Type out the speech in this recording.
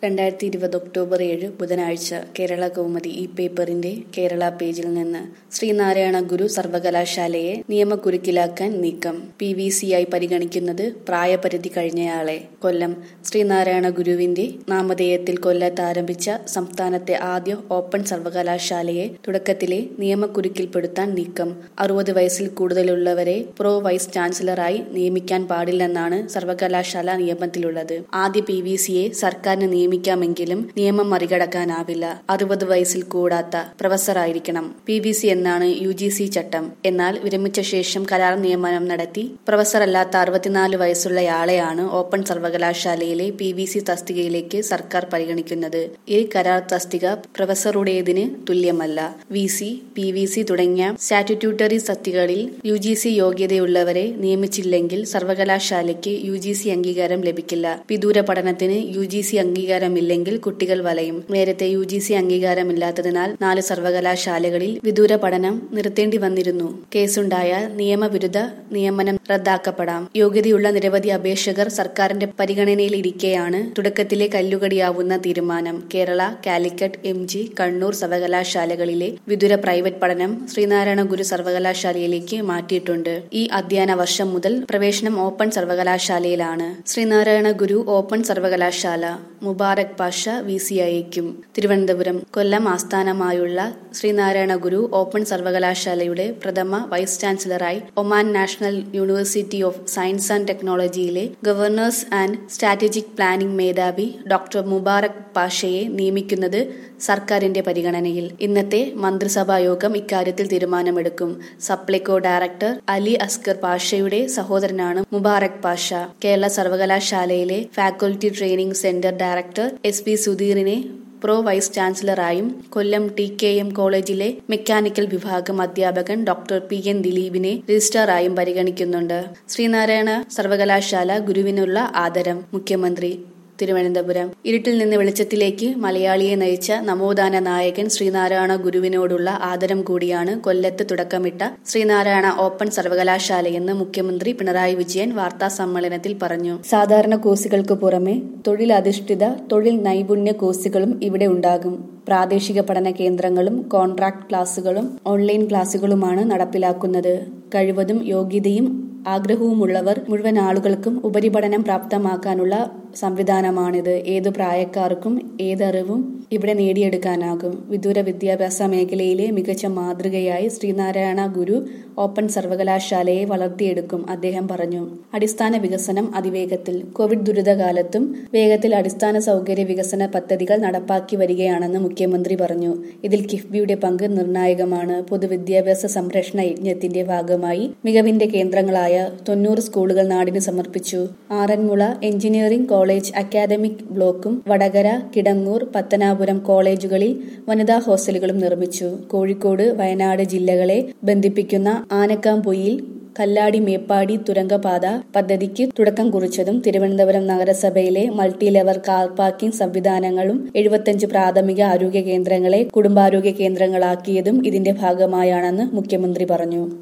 രണ്ടായിരത്തി ഇരുപത് ഒക്ടോബർ ഏഴ് ബുധനാഴ്ച കേരള കൗമുദി ഈ പേപ്പറിന്റെ കേരള പേജിൽ നിന്ന് ശ്രീനാരായണ ഗുരു സർവകലാശാലയെ നിയമക്കുരുക്കിലാക്കാൻ നീക്കം പി വി സിയായി പരിഗണിക്കുന്നത് പ്രായപരിധി കഴിഞ്ഞയാളെ കൊല്ലം ശ്രീനാരായണ ഗുരുവിന്റെ നാമധേയത്തിൽ കൊല്ലത്ത് ആരംഭിച്ച സംസ്ഥാനത്തെ ആദ്യ ഓപ്പൺ സർവകലാശാലയെ തുടക്കത്തിലെ നിയമക്കുരുക്കിൽപ്പെടുത്താൻ നീക്കം അറുപത് വയസ്സിൽ കൂടുതലുള്ളവരെ പ്രോ വൈസ് ചാൻസലറായി നിയമിക്കാൻ പാടില്ലെന്നാണ് സർവകലാശാല നിയമത്തിലുള്ളത് ആദ്യ പി വി സിയെ സർക്കാരിന് നിയമിക്കാമെങ്കിലും നിയമം മറികടക്കാനാവില്ല അറുപത് വയസ്സിൽ കൂടാത്ത പ്രൊഫസറായിരിക്കണം പി വി സി എന്നാണ് യു ജി സി ചട്ടം എന്നാൽ വിരമിച്ച ശേഷം കരാർ നിയമനം നടത്തി പ്രൊഫസറല്ലാത്ത അറുപത്തിനാല് വയസ്സുള്ളയാളെയാണ് ഓപ്പൺ സർവകലാശാലയിലെ പി വി സി തസ്തികയിലേക്ക് സർക്കാർ പരിഗണിക്കുന്നത് ഈ കരാർ തസ്തിക പ്രൊഫസറുടേതിന് തുല്യമല്ല V C P V C തുടങ്ങിയ സ്റ്റാറ്റ്യൂട്ടറി തസ്തികകളിൽ യു ജി സി യോഗ്യതയുള്ളവരെ നിയമിച്ചില്ലെങ്കിൽ സർവകലാശാലയ്ക്ക് യു ജി സി അംഗീകാരം ലഭിക്കില്ല വിദൂര പഠനത്തിന് യു ജി സി അംഗീകാരമില്ലെങ്കിൽ കുട്ടികൾ വലയും നേരത്തെ യു ജി സി അംഗീകാരമില്ലാത്തതിനാൽ നാല് സർവകലാശാലകളിൽ വിദൂര പഠനം നിർത്തേണ്ടി വന്നിരുന്നു കേസുണ്ടായാൽ നിയമവിരുദ്ധ നിയമനം റദ്ദാക്കപ്പെടാം യോഗ്യതയുള്ള നിരവധി അപേക്ഷകർ സർക്കാരിന്റെ പരിഗണനയിലിരിക്കെയാണ് തുടക്കത്തിലെ കല്ലുകടിയാവുന്ന തീരുമാനം കേരള കാലിക്കറ്റ് എം ജി കണ്ണൂർ സർവകലാശാലകളിലെ വിദൂര പ്രൈവറ്റ് പഠനം ശ്രീനാരായണ ഗുരു സർവകലാശാലയിലേക്ക് മാറ്റിയിട്ടുണ്ട് ഈ അധ്യയന വർഷം മുതൽ പ്രവേശനം ഓപ്പൺ സർവകലാശാലയിലാണ് ശ്രീനാരായണ ഗുരു ഓപ്പൺ സർവകലാശാല മുബാറക് പാഷ വി സി അയക്കും തിരുവനന്തപുരം കൊല്ലം ആസ്ഥാനമായുള്ള ശ്രീനാരായണ ഗുരു ഓപ്പൺ സർവകലാശാലയുടെ പ്രഥമ വൈസ് ചാൻസലറായി Oman national university of science and ടെക്നോളജിയിലെ ഗവർണേഴ്സ് ആൻഡ് സ്ട്രാറ്റജിക് പ്ലാനിംഗ് മേധാവി ഡോക്ടർ മുബാറക് പാഷയെ നിയമിക്കുന്നത് സർക്കാരിന്റെ പരിഗണനയിൽ ഇന്നത്തെ മന്ത്രിസഭാ യോഗം ഇക്കാര്യത്തിൽ തീരുമാനമെടുക്കും സപ്ലൈകോ ഡയറക്ടർ അലി അസ്കർ പാഷയുടെ സഹോദരനാണ് മുബാറക് പാഷ കേരള സർവകലാശാലയിലെ faculty training centre director S P സുധീറിനെ പ്രോ വൈസ് ചാൻസലറായും കൊല്ലം ടി കെ എം കോളേജിലെ മെക്കാനിക്കൽ വിഭാഗം അധ്യാപകൻ ഡോക്ടർ പി എൻ ദിലീപിനെ രജിസ്ട്രാറായും പരിഗണിക്കുന്നുണ്ട് ശ്രീനാരായണ സർവകലാശാല ഗുരുവിനുള്ള ആദരം മുഖ്യമന്ത്രി തിരുവനന്തപുരം ഇരുട്ടിൽ നിന്ന് വെളിച്ചത്തിലേക്ക് മലയാളിയെ നയിച്ച നവോത്ഥാന നായകൻ ശ്രീനാരായണ ഗുരുവിനോടുള്ള ആദരം കൂടിയാണ് കൊല്ലത്ത് തുടക്കമിട്ട ശ്രീനാരായണ ഓപ്പൺ സർവകലാശാലയെന്ന് മുഖ്യമന്ത്രി പിണറായി വിജയൻ വാർത്താ സമ്മേളനത്തിൽ പറഞ്ഞു സാധാരണ കോഴ്സുകൾക്ക് പുറമെ തൊഴിലധിഷ്ഠിത തൊഴിൽ നൈപുണ്യ കോഴ്സുകളും ഇവിടെ ഉണ്ടാകും പ്രാദേശിക പഠന കേന്ദ്രങ്ങളും കോൺട്രാക്ട് ക്ലാസുകളും ഓൺലൈൻ ക്ലാസുകളുമാണ് നടപ്പിലാക്കുന്നത് കഴിവതും യോഗ്യതയും ആഗ്രഹവുമുള്ളവർ മുഴുവൻ ആളുകൾക്കും ഉപരിപഠനം പ്രാപ്തമാക്കാനുള്ള സംവിധാനമാണിത് ഏതു പ്രായക്കാർക്കും ഏതറിവും ഇവിടെ നേടിയെടുക്കാനാകും വിദൂര വിദ്യാഭ്യാസ മേഖലയിലെ മികച്ച മാതൃകയായി ശ്രീനാരായണ ഗുരു ഓപ്പൺ സർവകലാശാലയെ വളർത്തിയെടുക്കും അദ്ദേഹം പറഞ്ഞു അടിസ്ഥാന വികസനം അതിവേഗത്തിൽ കോവിഡ് ദുരിതകാലത്തും വേഗത്തിൽ അടിസ്ഥാന സൗകര്യ വികസന പദ്ധതികൾ നടപ്പാക്കി വരികയാണെന്ന് മുഖ്യമന്ത്രി പറഞ്ഞു ഇതിൽ കിഫ്ബിയുടെ പങ്ക് നിർണായകമാണ് പൊതുവിദ്യാഭ്യാസ സംരക്ഷണ യജ്ഞത്തിന്റെ ഭാഗമായി മികവിന്റെ കേന്ദ്രങ്ങളായ തൊണ്ണൂറ് സ്കൂളുകൾ നാടിന് സമർപ്പിച്ചു ആറന്മുള എഞ്ചിനീയറിംഗ് കോളേജ് അക്കാദമിക് ബ്ലോക്കും വടകര കിടങ്ങൂർ പത്തനാപുരം കോളേജുകളിൽ വനിതാ ഹോസ്റ്റലുകളും നിർമ്മിച്ചു കോഴിക്കോട് വയനാട് ജില്ലകളെ ബന്ധിപ്പിക്കുന്ന ആനക്കാംപൊയിൽ കല്ലാടി മേപ്പാടി തുരങ്കപാത പദ്ധതിക്ക് തുടക്കം കുറിച്ചതും തിരുവനന്തപുരം നഗരസഭയിലെ മൾട്ടി ലെവൽ കാർ പാർക്കിംഗ് സംവിധാനങ്ങളും എഴുപത്തഞ്ച് പ്രാഥമിക ആരോഗ്യ കേന്ദ്രങ്ങളെ കുടുംബാരോഗ്യ കേന്ദ്രങ്ങളാക്കിയതും ഇതിന്റെ ഭാഗമായാണെന്ന് മുഖ്യമന്ത്രി പറഞ്ഞു